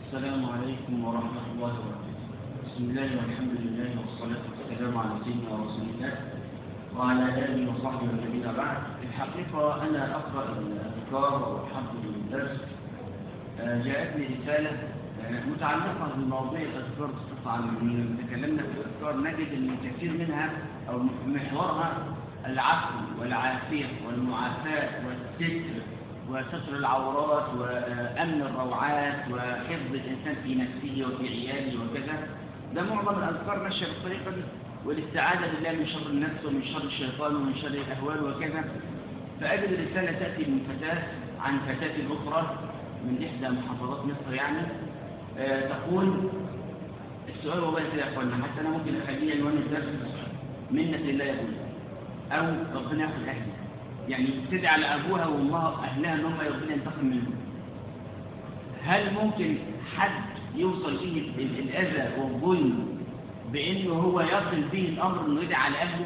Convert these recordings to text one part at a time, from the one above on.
السلام عليكم ورحمة الله وبركاته بسم الله والحمد لله والصلاة والسلام على سيدنا رسول الله وعلى آله وصحبه والذين بعد الحقيقة أنا أقرأ الأذكار وأحضر الدرس آه، جاءتني رسالة آه، متعلقة بمواضيع الأذكار بصفة عامة لما تكلمنا في الأذكار نجد أن كثير منها أو محورها العفو والعافية والمعافاة والستر وستر العورات وأمن الروعات وحفظ الإنسان في نفسه وفي عياله وكذا ده معظم الأذكار ماشية بالطريقة دي والاستعاذة بالله من شر النفس ومن شر الشيطان ومن شر الأهوال وكذا فأجد الرسالة تأتي من فتاة عن فتاة أخرى من إحدى محافظات مصر يعني آه تقول السؤال والله كده يا أخوانا حتى أنا ممكن أخليه عنوان الدرس منة الله يقول أو ربنا ياخد أهلي يعني تدعي على أبوها وأمها أهلها إن هم ربنا ينتقم منهم هل ممكن حد يوصل فيه ال- الأذى والظلم بأنه هو يصل به الأمر إنه يدعي على أهله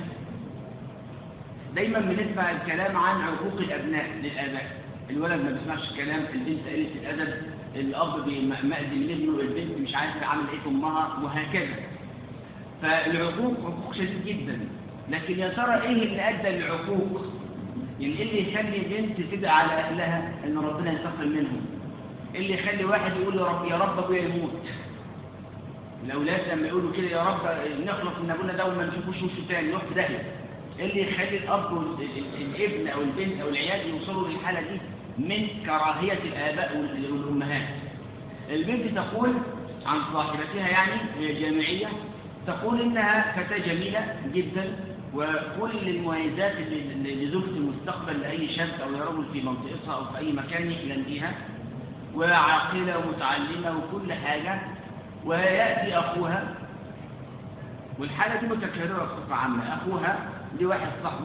دايما بنسمع الكلام عن عقوق الأبناء للآباء الولد ما بيسمعش الكلام البنت قلة الأدب الأب بي- مأذي من ابنه البنت مش عارفة عامل إيه في أمها وهكذا فالعقوق عقوق شديد جدا لكن يا ترى إيه اللي أدى للعقوق يعني إيه اللي يخلي بنت تدعي على أهلها إن ربنا ينتقم منهم إيه اللي يخلي واحد يقول يا رب يا رب أبويا يموت الأولاد لما يقولوا كده يا رب نخلص من أبونا ده وما نشوفوش وشه تاني يروح في داهية إيه اللي يخلي الأب والابن أو البنت أو العيال يوصلوا للحالة دي من كراهية الآباء وال- والأمهات البنت تقول عن صاحبتها يعني هي جامعية تقول إنها فتاة جميلة جدا وكل المميزات اللي اللي لزوجة المستقبل لأي شاب أو يا رجل في منطقتها أو في أي مكان يحلم بيها وعاقلة ومتعلمة وكل حاجة ويأتي أخوها والحالة دي متكررة بصفة عامة أخوها لواحد صاحبه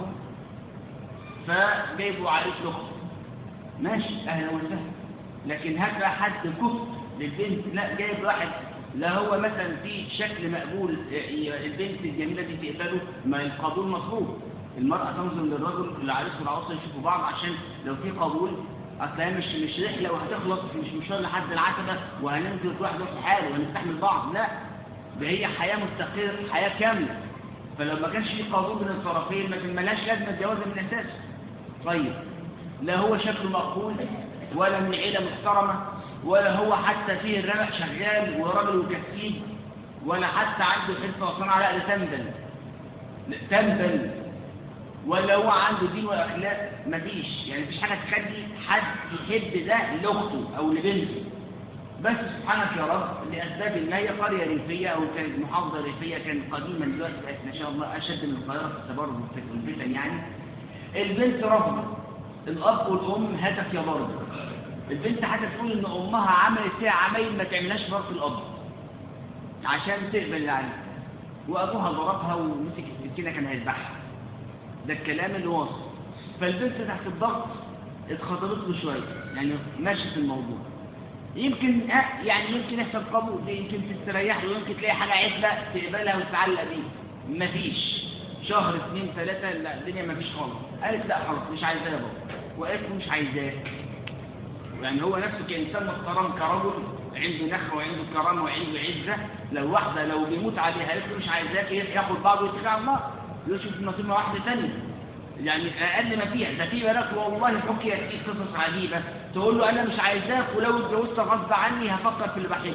فجايبوا عريس لأخته ماشي أهلا وسهلا لكن هات بقى حد كفء للبنت لا جايب واحد لا هو مثلا في شكل مقبول ي- البنت الجميلة دي تقبله ما القبول مطلوب المرأة تنظر للرجل العريس والعروسة يشوفوا بعض عشان لو في قبول اصل هي مش مش رحلة وهتخلص مش مشوار لحد العتبة وهننزل كل واحد في حاله وهنستحمل بعض لا ده هي حياة مستقرة حياة كاملة فلو ما كانش في قبول من الطرفين ما كان ملهاش لازمة الجواز من أساسه طيب لا هو شكله مقبول ولا من عيلة محترمة ولا هو حتى فيه الرمق شغال وراجل وكسيب ولا حتى عنده حرفة وصنعة لا ده تنبل لا، تنبل ولا هو عنده دين واخلاق مفيش يعني مفيش حاجه تخلي حد يحب ده لاخته او لبنته بس سبحانك يا رب لاسباب ما هي قريه ريفيه او كانت محافظه ريفيه كانت قديما دلوقتي بقت ما شاء الله اشد من القاهره في التبرج والفتن يعني البنت رفضت الاب والام هتك يا برضه البنت حتى تقول ان امها عملت فيها عمايل ما تعملهاش في راس الاب عشان تقبل العلم وابوها ضربها ومسك السكينه كان هيذبحها ده الكلام اللي واصل فالبنت تحت الضغط اتخطبت له شويه يعني ماشي في الموضوع يمكن أه يعني يمكن يحصل قبول يمكن تستريح له يمكن تلاقي حاجه عدله تقبلها وتتعلق بيه مفيش شهر اثنين ثلاثه لا الدنيا مفيش خالص قالت لا خلاص مش عايزاه يا بابا وقالت له مش عايزاك يعني هو نفسه كإنسان محترم كرجل عنده نخوة وعنده كرامة وعنده عزة لو واحدة لو بيموت عليها قالت له مش عايزاك ياخد بعضه ويتكل على الله يشوف نصيبها واحدة ثانية يعني أقل ما فيها ده في بنات والله حكيت فيه قصص عجيبة تقول له أنا مش عايزاك ولو اتجوزت غصب عني هفكر في اللي بحبه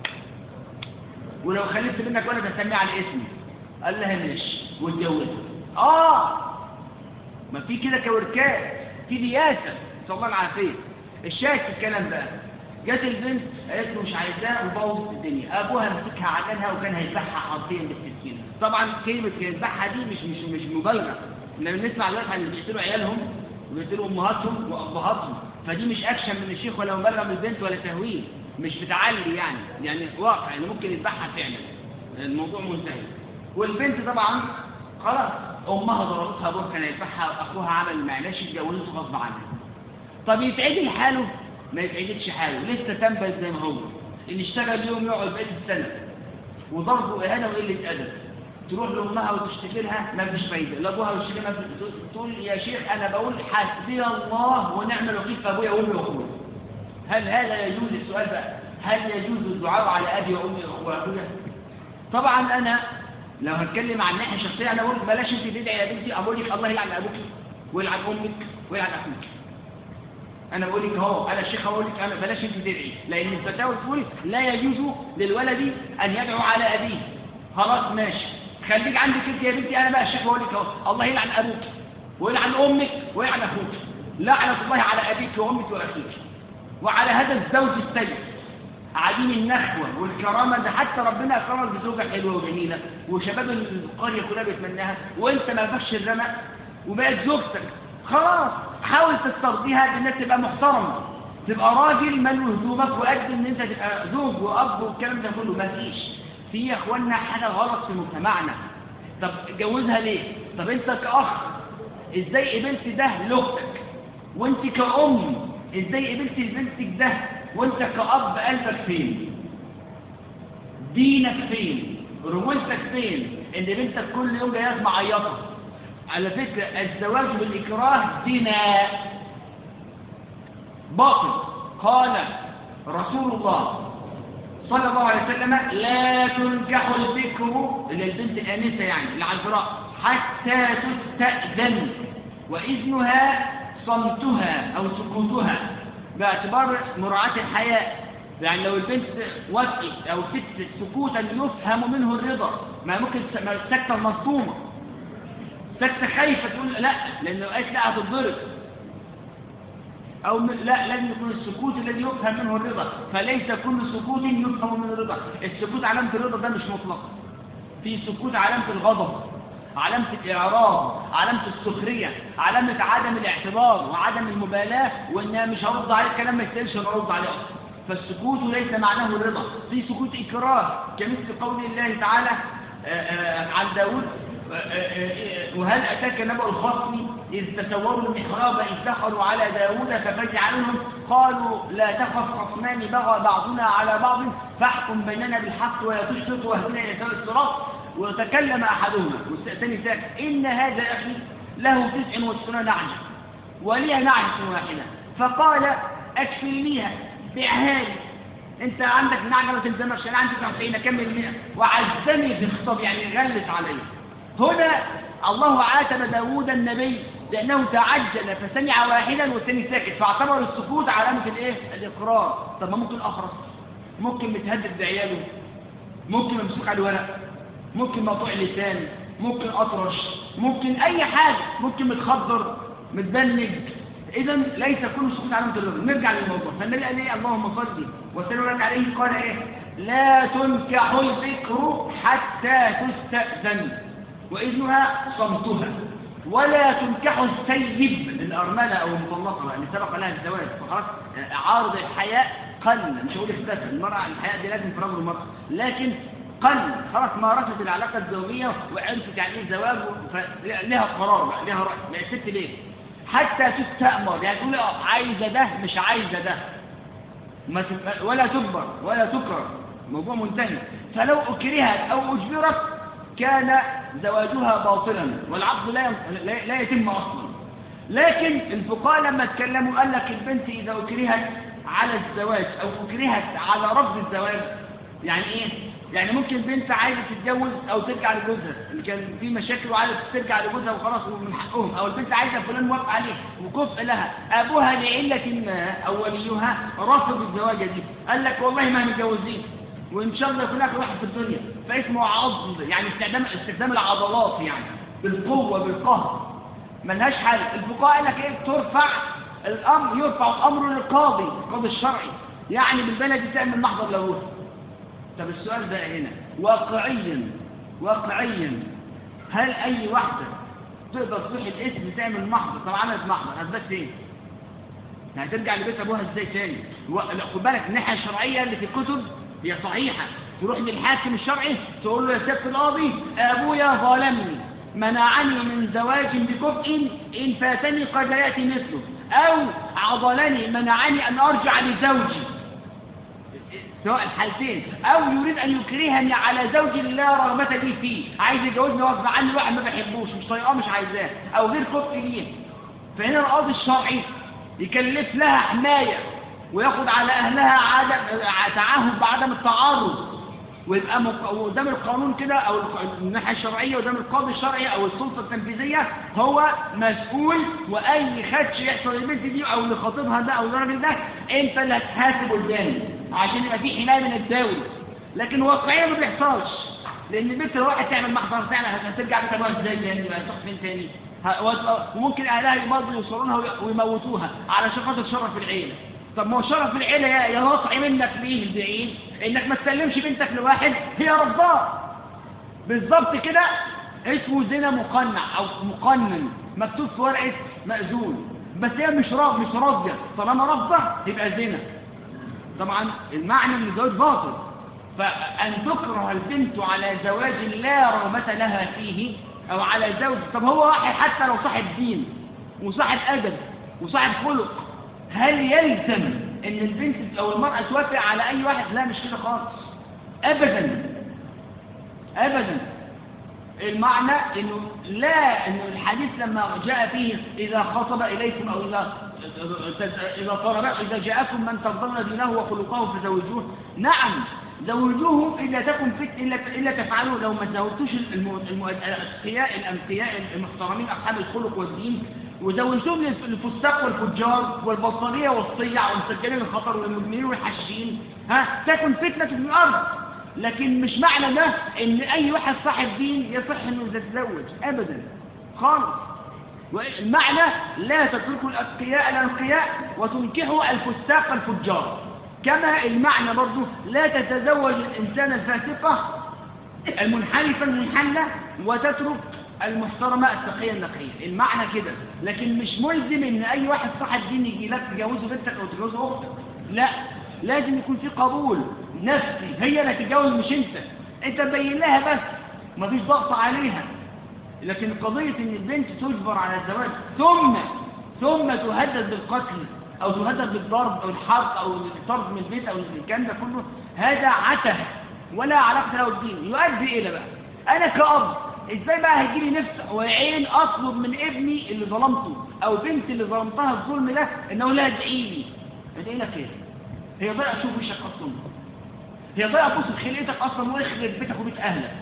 ولو خلفت منك ولد هسميه على اسمي قال لها ماشي واتجوزها آه ما في كده كوركات في دياسة نسأل الله العافية الشاهد في الكلام بقى جت البنت قالت له مش عايزاه وبوظت الدنيا ابوها مسكها عجنها وكان هيذبحها حرفيا بالسكينه طبعا كلمه يذبحها دي مش مش مش مبالغه احنا بنسمع دلوقتي عن اللي بيقتلوا عيالهم وبيقتلوا امهاتهم وابهاتهم فدي مش اكشن من الشيخ ولا مبالغه من البنت ولا تهويل مش بتعلي يعني يعني واقع يعني ممكن يذبحها فعلا الموضوع منتهي والبنت طبعا خلاص امها ضربتها ابوها كان هيذبحها اخوها عمل معلش اتجوزته غصب عنها طب يتعدل حاله ما يتعدلش حاله لسه تنبل زي ما هو اللي اشتغل يوم يقعد بقية السنة وضربه إهانة وقلة أدب تروح لأمها وتشتكي لها ما فيش فايدة لا أبوها وتشتكي لها تقول يا شيخ أنا بقول حسبي الله ونعم الوكيل في أبويا وأمي وأخويا هل هذا يجوز السؤال بقى هل يجوز الدعاء على ابي وامي واخويا طبعا انا لو هتكلم عن ناحيه شخصيه انا بقول بلاش انت تدعي يا بنتي اقول لك الله يلعن ابوك ويلعن امك ويلعن اخوك انا بقول لك اهو انا الشيخ اقول لك انا بلاش انت تدعي لان الفتاوى تقول لا يجوز للولد ان يدعو على ابيه خلاص ماشي خليك عندك انت يا بنتي انا بقى الشيخ بقول لك اهو الله يلعن ابوك ويلعن امك ويلعن اخوك لعنه الله على ابيك وامك واخيك وعلى هذا الزوج السيء عديم النخوة والكرامة ده حتى ربنا أكرمك بزوجة حلوة وجميلة وشباب القرية كلها بيتمناها وأنت ما فيكش الرمق وبقت زوجتك خلاص حاول تسترضيها بأنها تبقى محترمة تبقى راجل ملو هدومك وقد ان انت تبقى زوج واب والكلام ده كله ما فيش في يا اخوانا حاجه غلط في مجتمعنا طب اتجوزها ليه طب انت كاخ ازاي قبلت ده لاختك وانت كأم ازاي قبلت لبنتك ده وانت كأب قلبك فين دينك فين رجولتك فين ان بنتك كل يوم جايه معيطه على فكره الزواج بالاكراه زنا باطل قال رسول الله صلى الله عليه وسلم لا تنكح البكر اللي البنت الانسه يعني العذراء حتى تستأذن واذنها صمتها او سكوتها باعتبار مراعاة الحياء يعني لو البنت وافقت او ست سكوتا يفهم منه الرضا ما ممكن سكتة مصدومة سكتة خايفة تقول لا لان لو قالت لا هتتضرب او لا لازم يكون السكوت الذي يفهم منه الرضا فليس كل سكوت يفهم منه الرضا السكوت علامة الرضا ده مش مطلق في سكوت علامة الغضب علامة الإعراض علامة السخرية علامة عدم الاعتبار وعدم المبالاة وإنها مش هرد عليه الكلام ما يستاهلش نرد عليه أصلا فالسكوت ليس معناه الرضا في سكوت إكراه كمثل قول الله تعالى عن داود وهل أتاك نبأ الخصم إذ تسوروا المحراب إذ دخلوا على داود ففزع عنهم قالوا لا تخف خصمان بغى بعضنا على بعض فاحكم بيننا بالحق ولا تشرك واهدنا إلى سواء الصراط وتكلم أحدهما والثاني ساكت إن هذا أخي له تسع وتسعون نعجة ولي نعجة واحدة فقال أكفلنيها بيعها لي أنت عندك نعجة ما تلزمكش أنا عندي 90 أكمل 100 وعزني في الخطاب يعني غلس علي هنا الله عاتب داوود النبي لأنه تعجل فسمع واحدا والثاني ساكت فاعتبر السكوت علامة الإيه؟ الإقرار طب ما ممكن أخرس ممكن متهدد بعياله ممكن ممسوك على الورق ممكن مقطوع لسان ممكن أطرش ممكن أي حاجة ممكن متخدر متبنج إذا ليس كل سكوت علامة الرضا نرجع للموضوع فالنبي قال إيه اللهم صل وسلم عليه قال إيه لا تنكح الذكر حتى تستأذن وإذنها صمتها ولا تنكح السيب الأرملة أو المطلقة اللي سبق لها الزواج فخلاص عارض الحياء قل مش هقول اختفى المرأة الحياء دي لازم في رجل المرأة لكن قل خلاص مارست العلاقة الزوجية وعرفت يعني ايه زواج فلها قرار بقى لها رأي ما الست ليه حتى تستأمر يعني تقول عايزة ده مش عايزة ده ما ولا تجبر ولا تكره الموضوع منتهي فلو أكرهت أو أجبرت كان زواجها باطلا والعقد لا لا يتم أصلا لكن الفقهاء لما اتكلموا قال لك البنت إذا أكرهت على الزواج أو أكرهت على رفض الزواج يعني إيه؟ يعني ممكن بنت عايزة تتجوز أو ترجع لجوزها اللي كان في مشاكل وعايزة ترجع لجوزها وخلاص ومن حقهم أو البنت عايزة فلان موافق عليه وكفء لها أبوها لعلة ما أو وليها رفض الزواجة دي قال لك والله ما متجوزين وإن شاء الله يكون آخر واحد في الدنيا فاسمه عض يعني استخدام استخدام العضلات يعني بالقوة بالقهر ملهاش حل الفقهاء قال لك إيه ترفع الأمر يرفع الأمر للقاضي القاضي الشرعي يعني بالبلد تعمل محضر لابوها طب السؤال ده هنا واقعيا واقعيا هل اي واحدة تقدر تروح الاسم تعمل محضر طب عملت محضر هتبات ايه يعني هترجع لبيت ابوها ازاي تاني خد بالك الناحيه الشرعيه اللي في الكتب هي صحيحه تروح للحاكم الشرعي تقول له يا سياده القاضي ابويا ظالمني منعني من زواج بكفء ان فاتني قد ياتي مثله او عضلني منعني ان ارجع لزوجي سواء الحالتين او يريد ان يكرهني على زوج لا رغبة لي فيه عايز يجوزني غصب عني واحد ما بحبوش مش طايقاه مش عايزاه او غير كفء ليه فهنا القاضي الشرعي يكلف لها حماية وياخد على أهلها عدم تعهد بعدم التعارض ويبقى مق- قدام القانون كده او الناحيه الشرعيه قدام القاضي الشرعي او السلطه التنفيذيه هو مسؤول واي خدش يحصل للبنت دي او لخطيبها ده او الراجل ده انت اللي هتحاسب قدامي عشان يبقى في حمايه من الدوله لكن واقعيا ما بيحصلش لان البنت لو راحت تعمل محضر فعلا هترجع بيت ابوها ازاي تاني بقى تروح فين تاني ه- وت- وممكن اهلها برضه يوصلوا لها وي- ويموتوها علشان خاطر شرف العيله طب ما هو شرف العيله يا يا ناصعي منك ليه البعيد انك ما تسلمش بنتك لواحد هي رفضاه بالظبط كده اسمه زنا مقنع او مقنن مكتوب في ورقه مأذون بس هي مش راض مش راضيه طالما رافضه يبقى زنا طبعا المعنى ان الزواج باطل فان تكره البنت على زواج لا رغبه لها فيه او على زوج طب هو واحد حتى لو صاحب دين وصاحب ادب وصاحب خلق هل يلزم ان البنت او المراه توافق على اي واحد لا مش كده خالص ابدا ابدا المعنى انه لا انه الحديث لما جاء فيه اذا خطب اليكم او اذا اذا طلب اذا جاءكم من ترضون دينه وخلقه فزوجوه نعم زوجوه اذا تكن فت الا الا تفعلوا لو ما زوجتوش الم- الم- الاتقياء الانقياء المحترمين اصحاب الخلق والدين وزوجتهم للف- للفساق والفجار والبلطجيه والصيع والمسجلين الخطر والمدمنين والحشاشين ها تكن فتنه في الارض لكن مش معنى ده ان اي واحد صاحب دين يصح انه يتزوج ابدا خالص والمعنى لا تتركوا الاتقياء الانقياء وتنكحوا الفساق الفجار كما المعنى برضو لا تتزوج الانسان الفاسقه المنحرفه المنحله وتترك المحترمه التقيه النقيه المعنى كده لكن مش ملزم ان اي واحد صاحب دين يجي لك تجوزه بنتك او تجوزه اختك لا لازم يكون في قبول نفسي هي اللي تتجوز مش انت انت تبين لها بس مفيش ضغط عليها لكن قضية ان البنت تجبر على الزواج ثم ثم تهدد بالقتل او تهدد بالضرب او الحرق او الطرد من البيت او الكلام ده كله هذا عته ولا علاقة له بالدين يؤدي الى بقى انا كأب ازاي بقى هيجيلي نفس وعين اطلب من ابني اللي ظلمته او بنتي اللي ظلمتها الظلم ده انه لا ادعي لي ادعي لك ايه هي ضيعة تشوف وشك اصلا هي ضيعة تبص في خلقتك اصلا ويخرب بيتك وبيت اهلك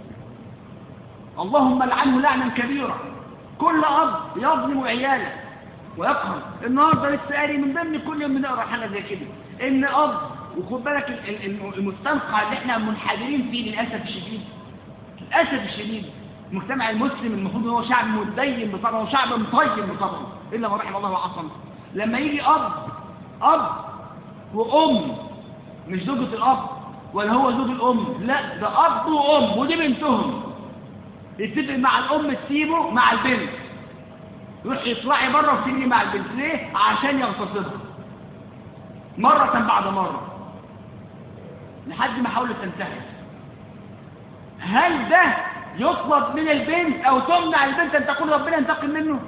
اللهم لعنه لعنا كبيرا كل اب يظلم عياله ويقهر النهارده لسه قاري من ضمن كل يوم بنقرا حاجه زي كده ان اب وخد بالك ال- ال- الم- المستنقع اللي احنا منحدرين فيه للاسف الشديد للاسف الشديد المجتمع المسلم المفروض ان هو شعب متدين بطبعه وشعب مطيب بطبعه الا ما رحم الله وعصم لما يجي اب اب وام مش زوجة الاب ولا هو زوج الام لا ده اب وام ودي بنتهم يتفق مع الام تسيبه مع البنت يروح يطلعي بره وتيجي مع البنت ليه عشان يغتصبها مرة بعد مرة لحد ما حاولت تنتهي هل ده يطلب من البنت او تمنع البنت ان تقول ربنا ينتقم منه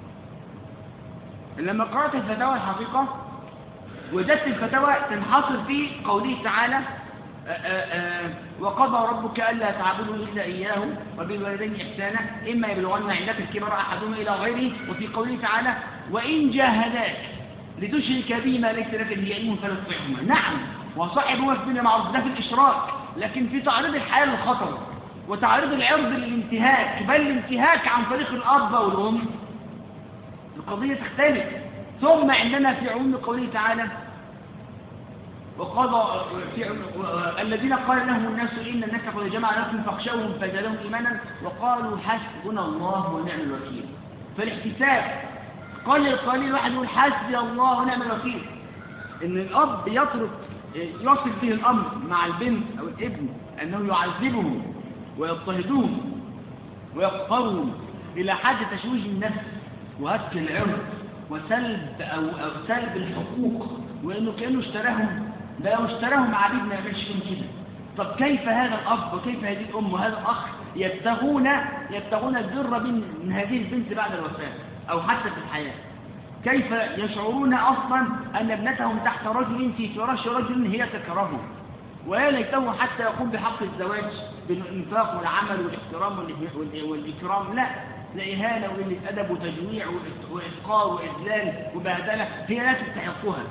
لما قرأت الفتاوى الحقيقة وجدت الفتاوى تنحصر في قوله تعالى آآ آآ وقضى ربك ألا تعبدوا إلا إياه وبالوالدين إحسانا إما يبلغن عندك الكبر أحدهما إلى غيره وفي قوله تعالى وإن جاهداك لتشرك بي ما ليس لك به علم فلا تطعهما نعم وصاحبهما في الدنيا معروف ده في الإشراك لكن في تعريض الحياة للخطر وتعريض العرض للانتهاك بل الانتهاك عن طريق الأب والأم القضية تختلف ثم عندنا في عموم قوله تعالى وقضى في الذين قال لهم الناس ان الناس قد جمع لكم فاخشوهم فزادهم ايمانا وقالوا حسبنا الله ونعم الوكيل فالاحتساب قال القليل واحد يقول حسبي الله ونعم الوكيل ان الاب يترك يصل به الامر مع البنت او الابن انه يعذبهم ويضطهدوهم ويقهرهم الى حد تشويش النفس وهتك العرض وسلب او او سلب الحقوق وانه كانه اشتراهم ده لو اشتراهم عبيد ما يعملش فيهم كده طب كيف هذا الاب وكيف هذه الام وهذا الاخ يبتغون يبتغون البر من من هذه البنت بعد الوفاه او حتى في الحياه كيف يشعرون اصلا ان ابنتهم تحت رجل في فراش رجل هي تكرهه ويا ليته حتى يقوم بحق الزواج بالانفاق والعمل والاحترام والإه- وال- والاكرام لا لا اهانه وقله ادب وتجويع وإف- وافقار واذلال وبهدله هي لا تستحقها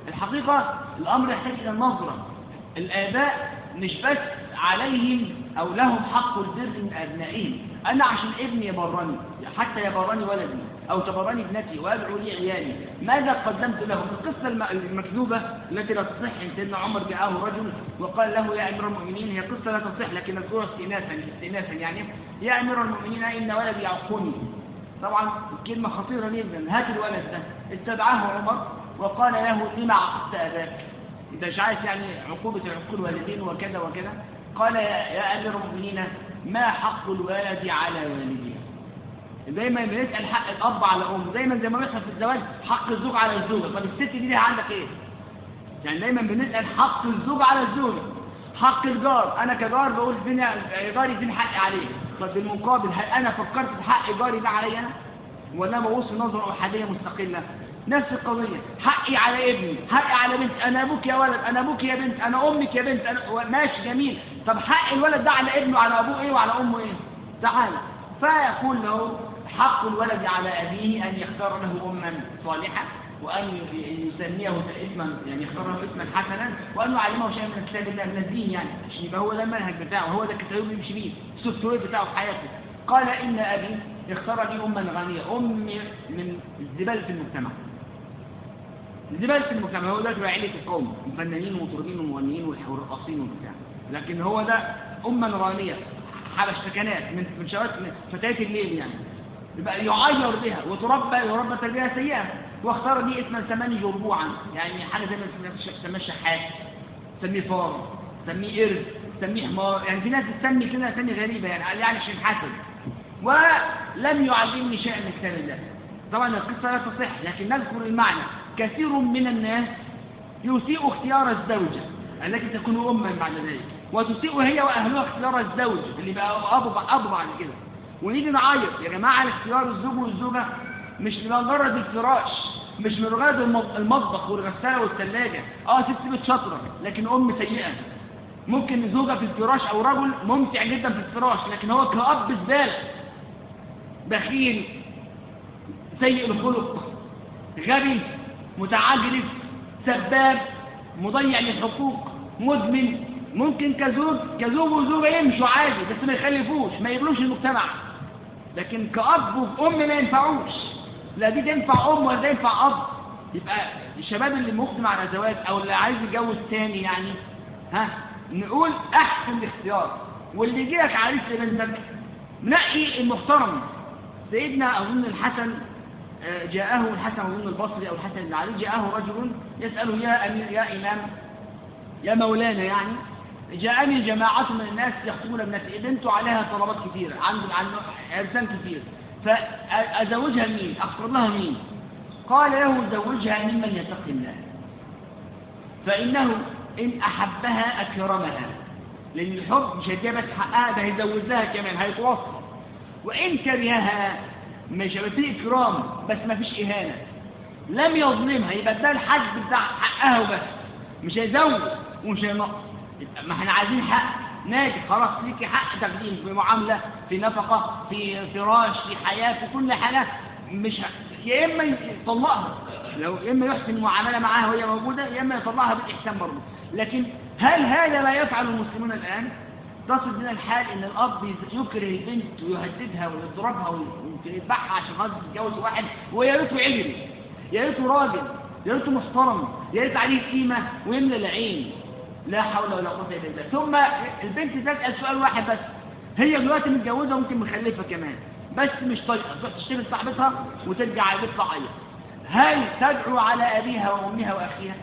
الحقيقة الأمر يحتاج إلى النظرة الآباء مش بس عليهم أو لهم حق البر من أبنائهم أنا عشان ابني يبرني حتى يبرني ولدي أو تبرني ابنتي وأدعو لي عيالي ماذا قدمت لهم القصة الم- المكذوبة التي لا تصح إن سيدنا عمر جاءه رجل وقال له يا أمير المؤمنين هي قصة لا تصح لكن نذكرها استئناسا استئناسا يعني يا أمير المؤمنين إن ولدي يعقني طبعا الكلمة خطيرة جدا هات الولد ده استدعاه عمر وقال له لما عقدت أباك انت مش عارف يعني عقوبة عقول الوالدين وكذا وكذا قال يا, يا أمير المؤمنين ما حق الولد على والديه دايما بنسأل حق الأب على الأم دايما زي ما بيحصل في الزواج حق الزوج على الزوجة طب الست دي ليها عندك إيه؟ يعني دايما بنسأل حق الزوج على الزوجة حق الجار أنا كجار بقول الدنيا جاري دين حقي عليه طب بالمقابل هل أنا فكرت في حق جاري ده عليا أنا؟ ولا أنا ببص نظرة أحادية مستقلة نفس القضية حقي على ابني حقي على بنت أنا أبوك يا ولد أنا أبوك يا بنت أنا أمك يا بنت أنا ماشي جميل طب حق الولد ده على ابنه وعلى أبوه إيه وعلى أمه إيه تعالى فيقول له حق الولد على أبيه أن يختار له أما صالحة وأن يسميه اسما يعني يختار له اسما حسنا وأن يعلمه شيئا من كتاب الله من الدين يعني عشان يبقى هو ده المنهج بتاعه هو ده الكتاب اللي بيمشي بيه السوفت وير بتاعه في حياته قال إن أبي اختار لي أما غنية أم من الزبالة في المجتمع زبالة المجتمع هو ده عيلة القوم الفنانين ومطربين ومغنيين والرقاصين وبتاع لكن هو ده أمة نورانية حبش سكنات من من شباب فتيات الليل يعني يبقى يعير بها وتربى يربى تربية سيئة واختار دي اسما سماني جربوعا يعني حاجة زي ما سماه الشحات سميه فار سميه قرد سميه حمار يعني في ناس بتسمي كده اسامي غريبة يعني يعني عشان حسد ولم يعلمني شيئا من كتاب الله طبعا القصة لا تصح لكن نذكر المعنى كثير من الناس يسيء اختيار الزوجة التي تكون أما بعد ذلك وتسيء هي وأهلها اختيار الزوج اللي بقى أبو أبو بعد كده ونيجي نعيط يا جماعة اختيار الزوج والزوجة مش لمجرد الفراش مش لمجرد المطبخ والغسالة والثلاجة اه ست بيت شاطرة لكن أم سيئة ممكن زوجة في الفراش أو رجل ممتع جدا في الفراش لكن هو كأب زبالة بخيل سيء الخلق غبي متعجرف سباب مضيع للحقوق مدمن ممكن كزوج كزوج وزوجة يمشوا عادي بس ما يخلفوش ما يبلوش المجتمع لكن كأب وأم ما ينفعوش لا دي تنفع أم ولا تنفع أب يبقى الشباب اللي مقدم على زواج أو اللي عايز يتجوز تاني يعني ها نقول أحسن الاختيار واللي يجي لك عريس لبنتك نقي المحترم سيدنا أظن الحسن جاءه الحسن أظن البصري أو الحسن بن علي جاءه رجل يسأله يا أمير يا إمام يا مولانا يعني جاءني جماعة من الناس يخطبون ابنتي بنت عليها طلبات كثيرة عنده عنده عرسان كثير فأزوجها مين؟ أخطب لها مين؟ قال له زوجها ممن يتقي الله فإنه إن أحبها أكرمها لأن الحب مش هيديها بس حقها ده هيزوج لها كمان هيتوصل وإن كرهها مش هيبقى فيه إكرام بس ما فيش إهانة لم يظلمها يبقى ده الحد بتاع حقها وبس مش هيزود ومش هينقص ما احنا عايزين حق ناجح خلاص ليكي حق تقديم في معاملة في نفقة في فراش في حياة في كل حاجة مش ه... يا إما يطلقها لو يا إما يحسن المعاملة معاها وهي موجودة يا إما يطلقها بالإحسان برضه لكن هل هذا ما يفعل المسلمون الآن؟ تصل بنا الحال ان الاب يكره البنت ويهددها ويضربها ويذبحها عشان خاطر تتجوز واحد ويا ريته يجري يا ريته راجل يا ريته محترم يا ريت عليه قيمه ويملى العين لا حول ولا قوه الا بالله ثم البنت تسال سؤال واحد بس هي دلوقتي متجوزه وممكن مخلفه كمان بس مش طايقه تروح تشتري صاحبتها وترجع على البيت تعيط هل تدعو على ابيها وامها واخيها؟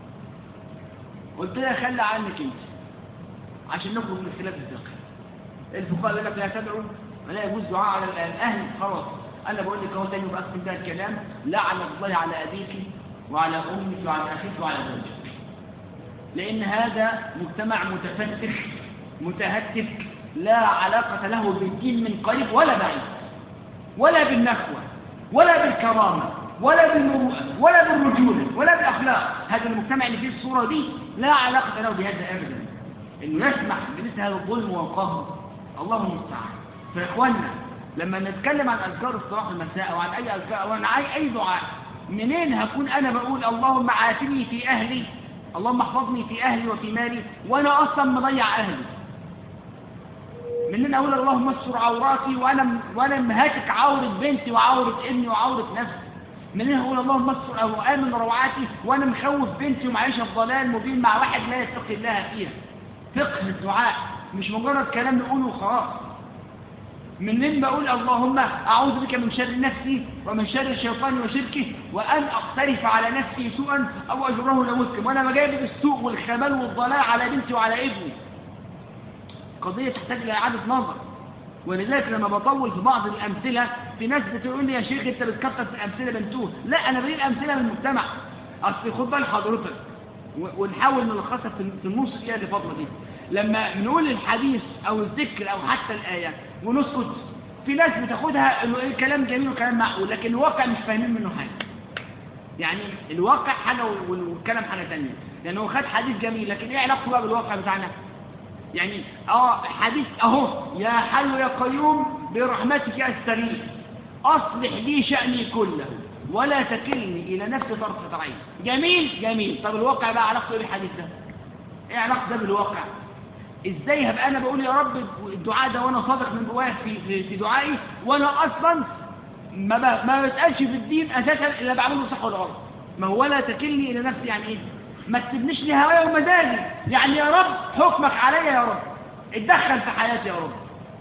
قلت لها خلي عنك انت عشان نخرج من خلاف الفقه الفقهاء يقول لك لا تدعو ولا يجوز دعاء على الاهل خلاص انا بقول لك اهو تاني وبختم بها الكلام لعنه الله على ابيك وعلى امك وعلى اخيك وعلى زوجك لان هذا مجتمع متفتح متهتك لا علاقه له بالدين من قريب ولا بعيد ولا بالنخوه ولا بالكرامه ولا بالمروءه ولا بالرجوله ولا بالاخلاق هذا المجتمع اللي فيه الصوره دي لا علاقه له بهذا ابدا انه يسمح بمثل هذا الظلم والقهر الله المستعان فيا اخوانا لما نتكلم عن اذكار الصباح والمساء او عن اي اذكار او عن اي اي دعاء منين هكون انا بقول اللهم عافني في اهلي اللهم احفظني في اهلي وفي مالي وانا اصلا مضيع اهلي منين اقول اللهم استر عوراتي وانا وانا مهاتك عوره بنتي وعوره ابني وعوره نفسي منين اقول اللهم استر او امن روعاتي وانا مخوف بنتي ومعيشه في ضلال مبين مع واحد لا يتقي الله فيها فقه الدعاء مش مجرد كلام نقوله وخلاص منين بقول اللهم أعوذ بك من شر نفسي ومن شر الشيطان وشركه وأن أقترف على نفسي سوءا أو أجره لمسلم وأنا مجايب السوء والخبال والضلال على بنتي وعلى ابني قضية تحتاج لإعادة نظر ولذلك لما بطول في بعض الأمثلة في ناس بتقول لي يا شيخ أنت بتكتر في الأمثلة بنتوه لا أنا بجيب أمثلة من المجتمع أصل خد بال حضرتك ونحاول نلخصها في النص كده اللي فاضله دي لما بنقول الحديث او الذكر او حتى الايه ونسكت في ناس بتاخدها انه ايه كلام جميل وكلام معقول لكن الواقع مش فاهمين منه حاجه يعني الواقع حاجه والكلام حاجه ثانيه لانه هو خد حديث جميل لكن ايه علاقته بقى بالواقع بتاعنا يعني اه حديث اهو يا حي يا قيوم برحمتك استغيث اصلح لي شاني كله ولا تكلني الى نفسي طرفه عين جميل جميل طب الواقع بقى علاقته ايه بالحديث ده ايه علاقته ده بالواقع ازاي هبقى انا بقول يا رب الدعاء ده وانا صادق من جوايا في في دعائي وانا اصلا ما ب... ما بسالش في الدين اساسا الا بعمله صح ولا غلط ما هو ولا تكلني الى نفسي يعني ايه ما تسيبنيش لهوايا ومزاجي يعني يا رب حكمك عليا يا رب اتدخل في حياتي يا رب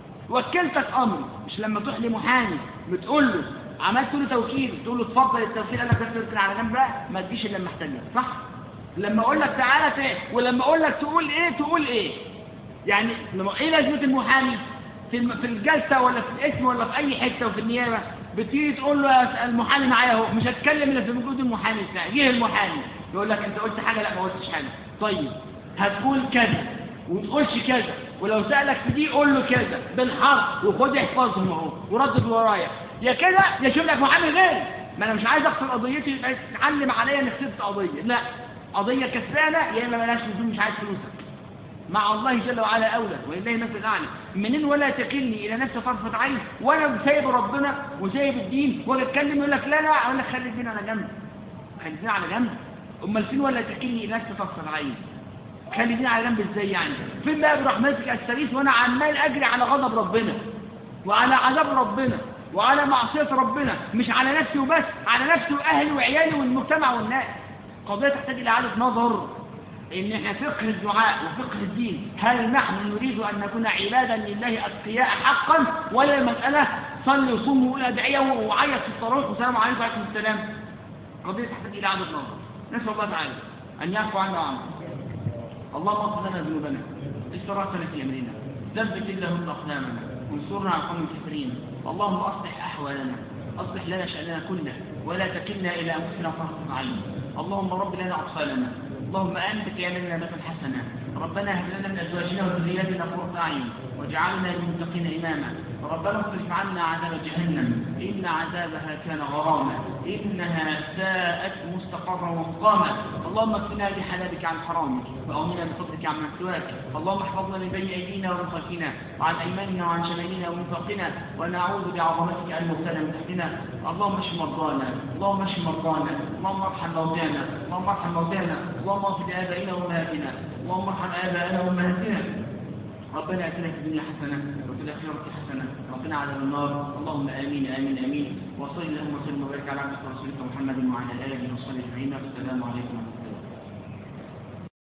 وكلتك امري مش لما تروح لمحامي بتقول له عملت له توكيل تقول له اتفضل التوكيل قال لك ده على جنب بقى ما تجيش الا لما احتاجك صح لما اقول لك تعالى ت... ولما اقول لك تقول ايه تقول ايه يعني ايه لازمه المحامي في الم... في الجلسه ولا في الاسم ولا في اي حته وفي النيابه بتيجي تقول له المحامي معايا اهو مش هتكلم الا في وجود المحامي بتاعي جه المحامي يقول لك انت قلت حاجه لا ما قلتش حاجه طيب هتقول كذا وتقولش كذا ولو سالك في دي قول له كذا بالحرف وخد احفظهم اهو وردد ورايا يا كده يا شوف لك محامي غيري ما انا مش عايز اخسر قضيتي يبقى تتعلم عليا انك خسرت قضيه لا قضيه كسبانه يا اما مالهاش لزوم مش عايز فلوسك مع الله جل وعلا اولى ولله المثل الاعلى منين ولا تكلني الى نفسي طرفه عين وانا سايب ربنا وسايب الدين ولا اتكلم يقول لك لا لا اقول لك خلي الدين على جنب خلي الدين على جنب امال فين ولا تكلني الى نفسي طرفه عين خلي الدين على جنب ازاي يعني فين بقى برحمتك استغيث وانا عمال اجري على غضب ربنا وعلى عذاب ربنا وعلى معصيه ربنا مش على نفسي وبس على نفسي واهلي وعيالي والمجتمع والناس قضيه تحتاج الى اعاده نظر ان احنا فقه الدعاء وفقه الدين هل نحن نريد ان نكون عبادا لله اتقياء حقا ولا المساله صلي وصوم وقول ادعيه وعيط في الصلاه والسلام عليكم وعليكم السلام قضيه تحتاج الى اعاده نظر نسال الله تعالى ان يعفو عنا وعنكم اللهم اغفر لنا ذنوبنا استراتنا في امرنا ثبت اللهم اقدامنا وانصرنا على القوم الكافرين اللهم اصلح احوالنا اصلح لنا شاننا كله ولا تكلنا الى انفسنا طرفه عين اللهم رب لنا اطفالنا اللهم انت يا لنا نعمه حسنه ربنا هب لنا من ازواجنا وذرياتنا قرة اعين واجعلنا للمتقين اماما ربنا اصرف عنا عذاب جهنم ان عذابها كان غراما انها ساءت مستقرا ومقاما اللهم اكفنا بحلالك عن حرامك واغننا بفضلك عن سواك اللهم احفظنا من بين ايدينا ومن خلفنا وعن ايماننا وعن شمالنا ومن فوقنا ونعوذ بعظمتك ان نغتال من تحتنا اللهم اشف مرضانا اللهم اشف مرضانا اللهم ارحم موتانا اللهم ارحم موتانا اللهم اغفر لابائنا وامهاتنا اللهم ارحم ابائنا وامهاتنا ربنا اتنا في الدنيا حسنه وفي الاخره حسنه وقنا عذاب النار اللهم امين امين امين وصل اللهم وسلم وبارك على عبدك ورسولك محمد وعلى اله وصحبه اجمعين والسلام عليكم ورحمه الله